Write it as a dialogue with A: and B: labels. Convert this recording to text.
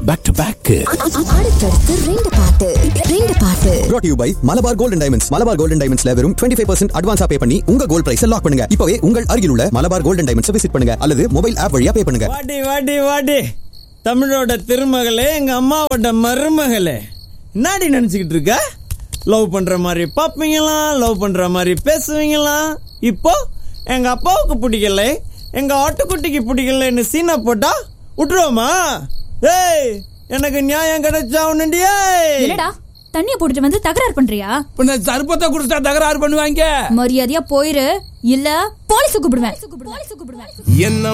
A: back to back
B: அடுத்தடுத்து ரெண்டு பாட்டு ரெண்டு பாட்டு
C: brought to you by Malabar golden diamonds Malabar golden டைமண்ட்ஸ்ல வெறும் 25% பர்சன்ட் அட்வான்ஸா பே பண்ணி உங்க கோல்ட் பிரைஸ் லாக் பண்ணுங்க இப்பவே உங்கள் அருகில் உள்ள மலபார் கோல்டன் டைமண்ட்ஸ் விசிட் பண்ணுங்க அல்லது மொபைல் ஆப் வழியா பே பண்ணுங்க
D: வாடி வாடி வாடி தமிழோட திருமகளே எங்க அம்மாவோட மருமகளே என்னடி நினைச்சுக்கிட்டு இருக்க லவ் பண்ற மாதிரி பாப்பீங்களாம் லவ் பண்ற மாதிரி பேசுவீங்களாம் இப்போ எங்க அப்பாவுக்கு பிடிக்கல எங்க ஆட்டுக்குட்டிக்கு பிடிக்கலன்னு சீனை போட்டா விட்டுருவோமா ஏய் எனக்கு நியாயம் கிடைச்சா உன்னுண்டியே
E: என்னடா தண்ணிய போட்டுட்டு வந்து தகராறு பண்றியா
F: பின்ன சர்பத்தை குடிச்சா தகராறு பண்ணுவாங்க
E: மரியாதையா போயிரு இல்ல போலீஸ் கூப்பிடுவேன் போலீஸ் கூப்பிடுவேன்
F: என்ன